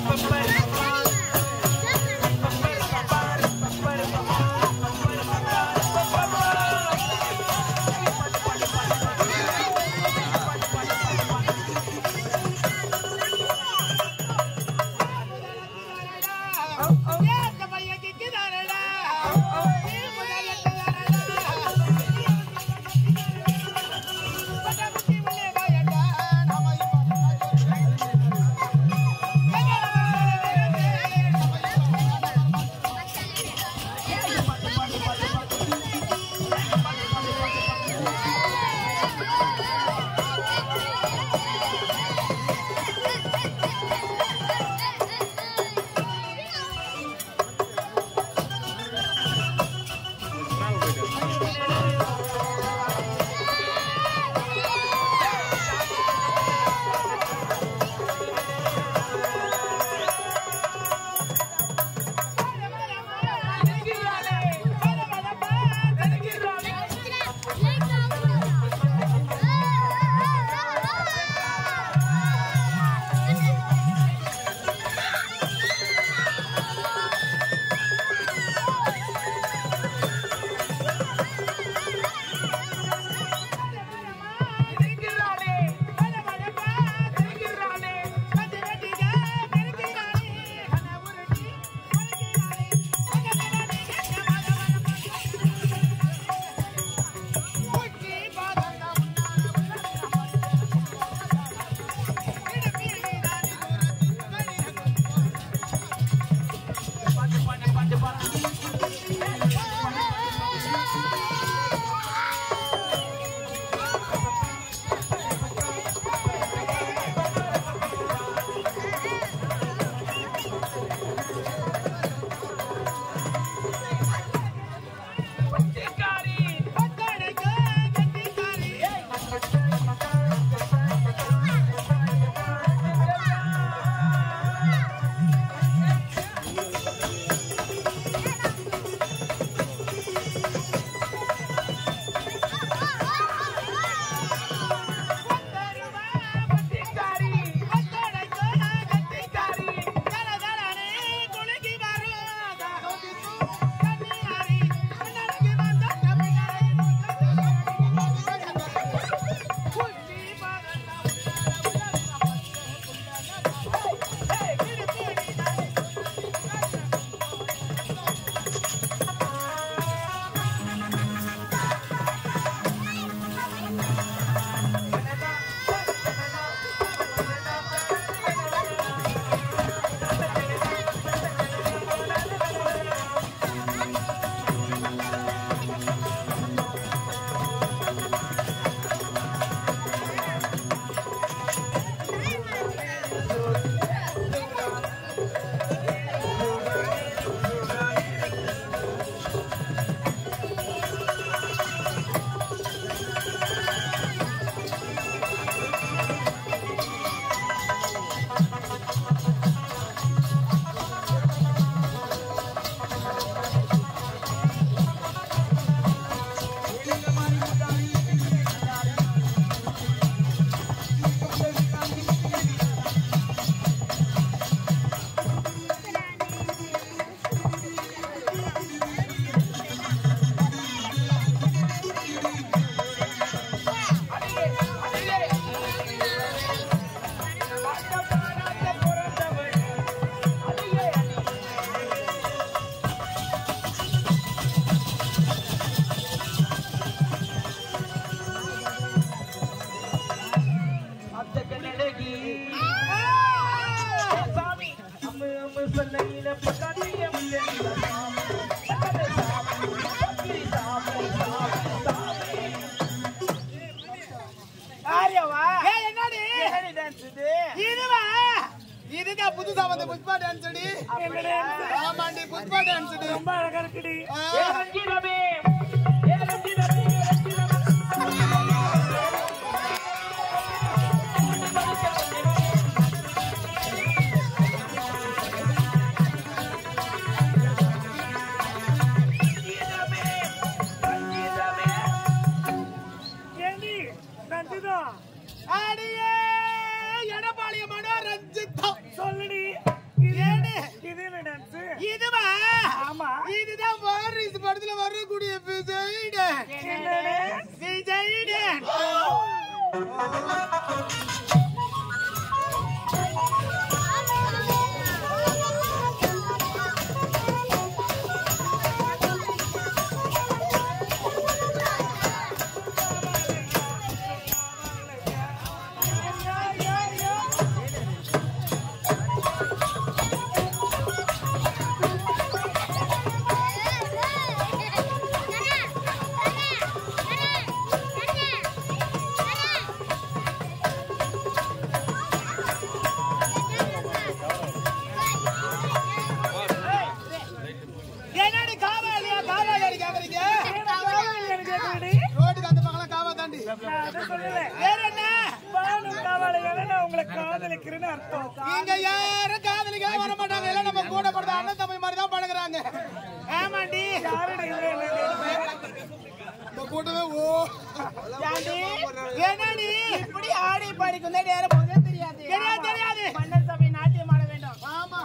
ஆரியவா ஏய், என்னடி என்னடி டான்ஸ் இது இதுவா இதுதான் புதுசா வந்த புஷ்பா டான்ஸ் அடி என்ன டான்ஸ் ஆமாண்டி புஷ்பா டான்ஸ் அடி ரொம்ப அழகா இருக்குடி ஆ. ஏ ரஞ்சிதமே ஏ ரஞ்சிதமே ரஞ்சிதமே ரஞ்சிதமே ரஞ்சிதமே ஏண்டி ரஞ்சிதம் அடியே எடப்பாளைய மனோ ரஞ்சிதா சொல்லுடி என்னடி காவாலியா காவாலியா கேக்குறீங்க எனக்கு கேக்குதுடி. ரோட்டுக்கு அந்த பக்கம் காவா தாண்டி நான் அதை சொல்லல. வேற என்ன பானும் காவாலையால நான் உங்களை காதலிக்கிறேன்னு அர்த்தம் இங்க யாரும் காதலிக்க வர மாட்டாங்க எல்லாம் நம்ம கூட பிறந்த அண்ணன் தம்பி மாதிரி தான் பழகுறாங்க ஆமாண்டி யாருடைய இதுல என்ன கேக்குது? இந்த கூட்டமே ஓ என்னடி இப்படி ஆடி பாடிக்கு நேரம் போதே தெரியாது தெரியாது தெரியாது மன்னர் சபை நாட்டியம் ஆட வேண்டும் ஆமா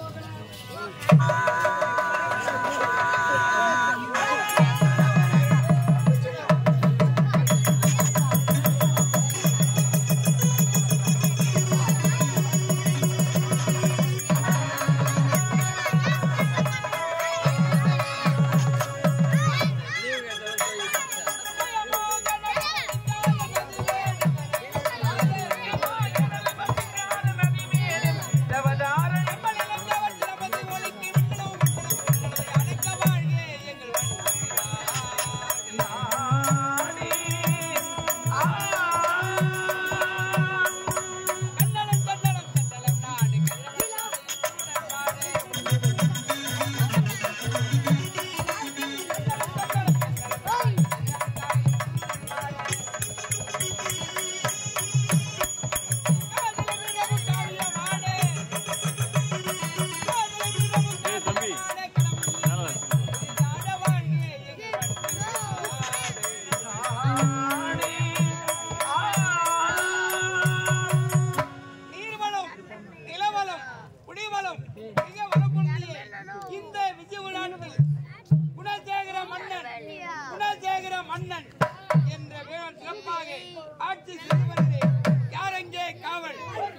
நீர்வளம் நிலவளம் குடிவளம் மிக வளமுடைய இந்த விஜயபுராணத்தில் குணசேகர மன்னன் குணசேகர மன்னன் என்ற பெயர் சிறப்பாக ஆட்சி செய்து வருகிறேன் யார் அங்கே காவல்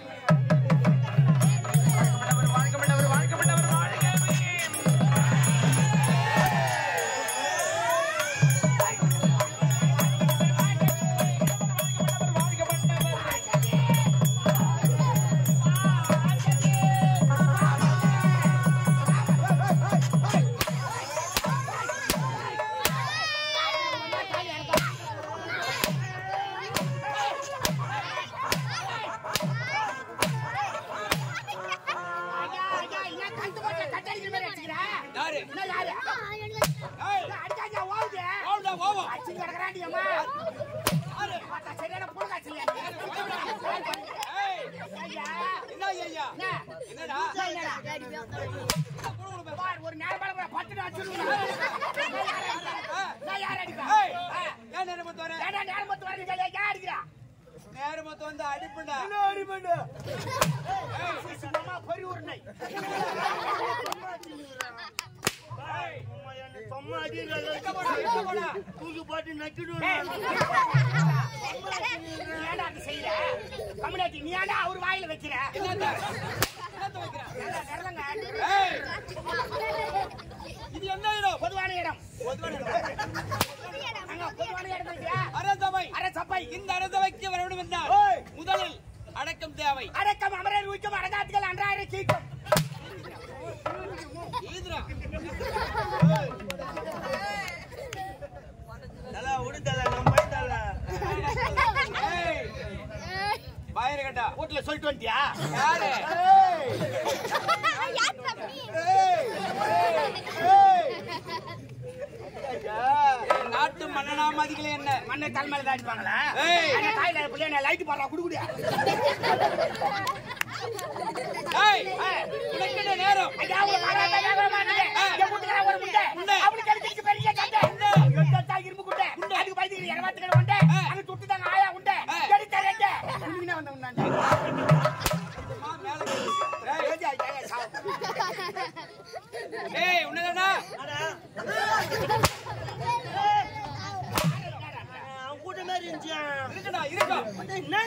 ஐயா, ஐயா, ஏன் கழுத்து போட்டு கட்டடிக்கிற மாதிரி அடிச்சுக்கிற? யாரு என்ன யாரு? ஏய், அடிச்சாச்சா, ஓவுது. ஓடுடா, ஓவம். அடிச்சுட்டு கிடக்குறான்டி, அம்மா. யாரு? பார்த்தா சரியான புழுக்காய்ச்சல். ஏய், ஐயா, என்ன ஐயா என்ன? என்னடா பார், ஒரு நேரம் மேல கூட பட்டுன்னு அடிச்சிருவேன். நான் யார் அடிப்பேன்? ஏய், ஆ. ஏன் நேரமத்து வர ஏன்டா நேரம் பார்த்து வரீங்க, ஏன் அடிக்கிறா? நேரமத்து வந்து அடிப்புண்டா சும்மா பொறி உருண்டை. ஏய். நீ ஏன்டா அப்படி செய்யற? கம்முனாட்டி, நீ ஏன்டா அவர் வாயில வைக்கிற என்னத்த என்னத்த வைக்கிற ஏன்டா நிரலங்க? ஏய், இது என்ன இடம் பொதுவான இடம் அங்க பொதுவான இடம் வைக்கிற அரசபை அரை சப்பை இந்த அரசபைக்கு வர வேண்டும் என்றால் முதலில் அடக்கம் தேவை அடக்கம் அமரர் உய்க்கும் அடங்காத்துகள் அன்றாயிரம் கீழ்க்கும் ஈதுரா ஏய் பாயிர கட்டா வீட்டுல சொல்லிட்டு வந்துட்டியா யாரு நாட்டு மன்னனா மதிக்கல என்ன மண்ணை தலைமையில தான் அடிப்பாங்களா ஏய். அந்த தாயில பிள்ளைய லைட் போடுறா குடுக்குடியா ஏய் உனக்கு என்ன நேரம் ஐயா அவங்க வராத வேக மாட்டேங்க என் வீட்டுக்கார ஒரு முட்டை முட்டை. அவனுக்கு அடிச்சு பெரிய சண்டை எடுத்தா இரும்பு குட்டை அதுக்கு பயந்துக்கிற இரவாத்துக்கிற உண்டை அங்க சுட்டு தாங்க ஆயா உண்டை ஆ. எடுத்த ரெண்டு உனக்குனே வந்த உண்டாண்டா அம்மா, மேல கை. ஏய், ஏஜி ஐயா சாவு ஏய் உன்னதானா அவன் கூட்ட மாதிரி இருந்துச்சு இருக்கடா இருக்கா என்ன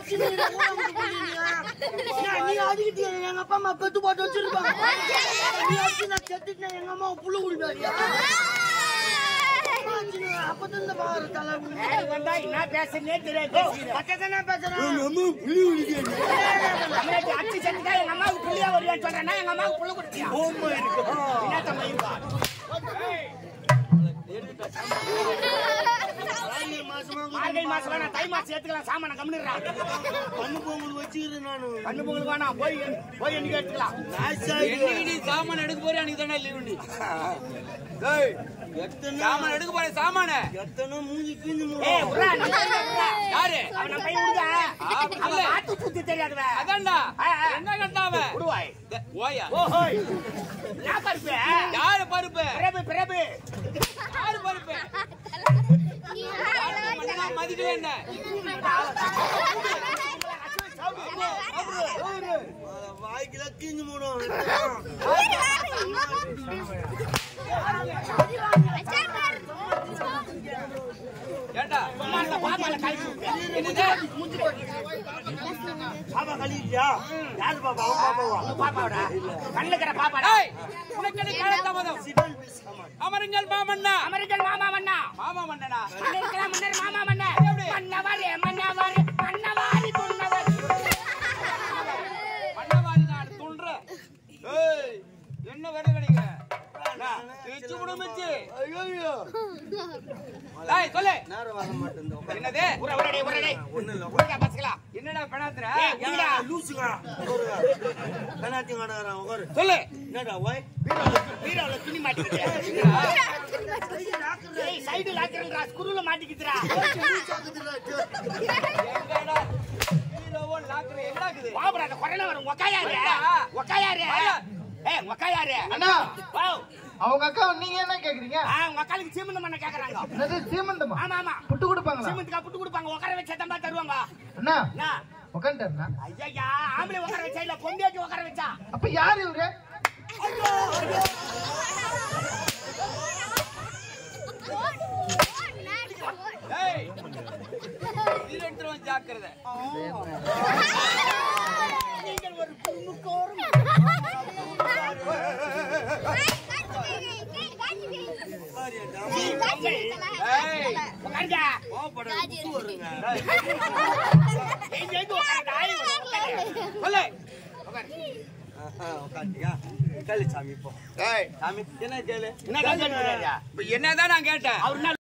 அடிச்சுன்னு ஊரை விட்டு போயிடுறீங்க. ஏன் நீ அடிக்கிட்டியா? எங்க அப்பா அம்மா பெத்து போட்டு வச்சிருப்பாங்க நீ அடிச்சு நான் செத்துட்டேன் எங்க அம்மா புல்லு குடிப்பாரியா அப்பதான் இந்த பாரு தலை ஏய், வந்தா என்ன பேசுறேன்னே தெரியாது பேசுறீங்க. பக்கத்தானே பேசுறேன் தமிழாச்சி அடிச்சு செத்துட்டா எங்க அம்மாவுக்கு புள்ளியா வருவேன்னு சொல்றேன்னா எங்க அம்மாவுக்கு புள்ள கொடுத்தியா என்ன தம்பி இருக்கா? மார்கழி மாசம் வேணாம் தை மாசம் எடுத்துக்கலாம் சாமான கம்மிடுறா கண்ணு பொங்கல் வச்சுக்கிறேன் நானு கண்ணு பொங்கலுக்கு வேணாம் போய் போய் என்னைக்கு எடுத்துக்கலாம் என்னைக்கு நீ சாமான் எடுக்க போற அன்னைக்கு தானே லீவு நீ எத்தனை சாமான் எடுக்க போற சாமான எத்தனை மூஞ்சி கிழிஞ்சு ஏய் மூடும் உர்ரா, நீ உர்ரா. யாரு அவன் நம்ம பையன் உடுதா? ஆ, அவன் இல்ல. ஆட்டு சுத்தி தெரியாதவ. அதான்டா ஆ, ஆ. என்ன கண்டாவ உடுவாய். ஓயா ஓஹோய். நான் பருப்பு. யாரு பருப்பு பிரபு, பிரபு. யாரு பருப்பு யாரு மண்ணா மதிக்கவே என்ன வாய்க்குல கிழிஞ்சு மூடும் ஏண்டா அம்மா, அந்த பாப்பால கை தூக்கு. என்னது பாப்பா கழிக்கிறியா யாரு பாப்பா அவன் பாப்பாவா உங்க பாப்பாவோடா? கண்ணுல இருக்கிற பாப்பாடா? ஏய் உனக்கு என்ன காலதாமதம் அமருங்கள் மாமன்னா அமெரிக்கன் மாமா மன்னா. மாமா மன்னனா கண்ணுல இருக்கிற மன்னர் மாமா மன்ன. மன்னவரே, மன்னவரே, மன்னவாரி துன்னவர். மன்னவாதி நான் துன்ற ஏய் என்ன வேலை கிடைக்க வச்சு விடு மிச்சு ஐயோ டேய் சொல்லு நேரம் வர மாட்டேன் என்னது உர்ரா, உர்ரா, டேய், உர்ரா, டேய். ஒண்ணு இல்ல உர்ரா, பசங்களா. என்னடா பெணாத்துற ஏய், குடிடா. லூசுங்க கண்ணாத்தி கடக்குறான் உட்காரு சொல்லு என்னடா ஒய் பீரோல துணி மாட்டிக்கிட்டு. ஏய், சைடு லாக்கர்ன்றா, ஸ்க்ரூல மாட்டிக்கிச்சுடா. எங்கடா ஹீரோவோ லாக்கர் எங்கடாக்குது பாபுடா, அந்த கொரோனா வரும். உக்காயாரு. உக்காயாரு. ஏய், உக்காயாரு. அண்ணா வாவ். அவங்க அக்கா நீங்க என்ன கேக்குறீங்க ஆ, உங்க அக்காளுக்கு சீமந்தம் பண்ண கேக்குறாங்க. என்னது சீமந்தமா ஆமா, ஆமா. புட்டு கொடுப்பாங்களா சீமந்துக்கா புட்டு கொடுப்பாங்க. உட்கார வச்சா தம்பா தருவாங்க. அண்ணா என்ன? உட்காந்துட்டா ஐயையா, ஆம்பளை உட்கார வச்சா இல்ல பொண்டியாட்டி உட்கார வச்சா அப்ப யாரு இவரு ஏய் இது எடுத்துருவோம் ஜாக்கிரதை நீங்கள் ஒரு குறுமுக்கோரும் ஏய் உட்காருங்க. எங்க எங்க உட்காருடா, ஆய் உட்காரு. சொல்லு உட்காந்தியா கேளு சாமி இப்போ ஏய் சாமி என்ன கேளு என்ன கேள்வி கேட்கிறாரு? இப்ப என்னதான் நான் கேட்டேன் அவர் என்ன